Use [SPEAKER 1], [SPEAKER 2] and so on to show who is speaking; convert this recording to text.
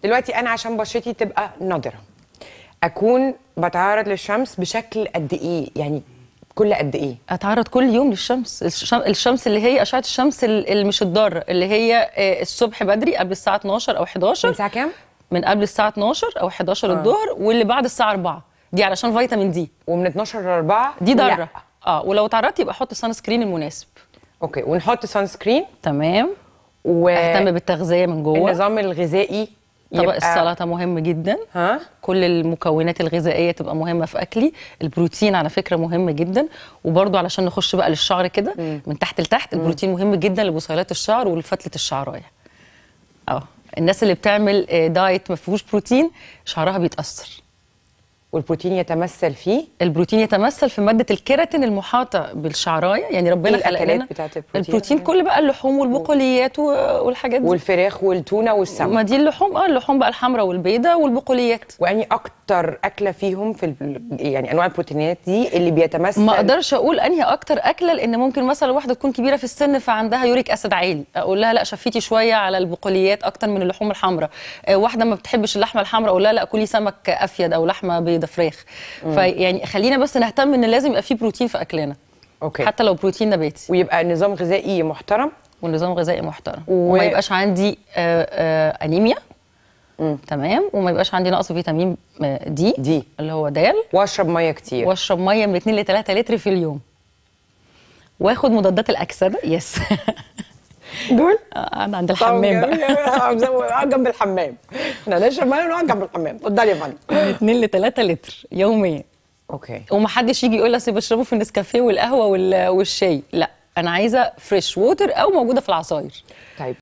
[SPEAKER 1] دلوقتي انا عشان بشرتي تبقى نضره اكون بتعرض للشمس بشكل قد ايه يعني كل قد ايه
[SPEAKER 2] اتعرض كل يوم للشمس الشم- الشمس اللي هي اشعه الشمس ال- اللي مش الضاره اللي هي آه، الصبح بدري قبل الساعه 12 او 11
[SPEAKER 1] من ساعه كام
[SPEAKER 2] من قبل الساعه 12 او 11 الظهر واللي بعد الساعه 4 دي علشان فيتامين دي
[SPEAKER 1] ومن 12 ل 4
[SPEAKER 2] دي
[SPEAKER 1] لا.
[SPEAKER 2] ضاره اه ولو اتعرضت يبقى حط سان سكرين المناسب
[SPEAKER 1] اوكي ونحط سان سكرين
[SPEAKER 2] تمام
[SPEAKER 1] والنظام
[SPEAKER 2] اهتم بالتغذيه من جوه
[SPEAKER 1] الغذائي
[SPEAKER 2] طبق
[SPEAKER 1] يبقى-
[SPEAKER 2] السلطه مهم جدا
[SPEAKER 1] ها
[SPEAKER 2] كل المكونات الغذائيه تبقى مهمه في اكلي البروتين على فكره مهم جدا وبرضو علشان نخش بقى للشعر كده من تحت لتحت البروتين مهم جدا لبصيلات الشعر ولفتله الشعرايه اه الناس اللي بتعمل آه، دايت ما فيهوش بروتين شعرها بيتاثر
[SPEAKER 1] والبروتين يتمثل فيه
[SPEAKER 2] البروتين يتمثل في ماده الكيراتين المحاطه بالشعرايه يعني ربنا
[SPEAKER 1] إيه
[SPEAKER 2] خلق
[SPEAKER 1] الأكلات
[SPEAKER 2] لنا
[SPEAKER 1] بتاعت البروتين؟
[SPEAKER 2] البروتين كل بقى اللحوم والبقوليات و- والحاجات دي
[SPEAKER 1] والفراخ والتونه والسمك
[SPEAKER 2] ما دي اللحوم اه اللحوم بقى الحمراء والبيضاء والبقوليات
[SPEAKER 1] واني اكتر اكله فيهم في ال- يعني انواع البروتينات دي اللي بيتمثل
[SPEAKER 2] ما اقدرش اقول انهي اكتر اكله لان ممكن مثلا واحده تكون كبيره في السن فعندها يوريك اسيد عالي اقول لها لا شفيتي شويه على البقوليات اكتر من اللحوم الحمراء آه، واحده ما بتحبش اللحمه الحمراء اقول لها لا كلي سمك افيد او لحمه بيضه فراخ فيعني خلينا بس نهتم ان لازم يبقى فيه بروتين في اكلنا
[SPEAKER 1] اوكي
[SPEAKER 2] حتى لو بروتين نباتي
[SPEAKER 1] ويبقى نظام غذائي محترم
[SPEAKER 2] ونظام غذائي محترم
[SPEAKER 1] و-
[SPEAKER 2] وما يبقاش عندي آه، آه، انيميا تمام وما يبقاش عندي نقص فيتامين آه، دي
[SPEAKER 1] دي.
[SPEAKER 2] اللي هو دال
[SPEAKER 1] واشرب ميه كتير
[SPEAKER 2] واشرب ميه من 2 ل 3 لتر في اليوم واخد مضادات الاكسده يس
[SPEAKER 1] دول
[SPEAKER 2] انا عند الحمام بقى
[SPEAKER 1] بقى جنب الحمام احنا نشرب ميه ونقعد جنب الحمام اتفضلي يا فندم
[SPEAKER 2] من 2 ل 3 لتر يوميا
[SPEAKER 1] اوكي
[SPEAKER 2] ومحدش يجي يقول لي اصل بشربه في النسكافيه والقهوه وال- والشاي لا انا عايزه فريش ووتر او موجوده في العصاير
[SPEAKER 1] طيب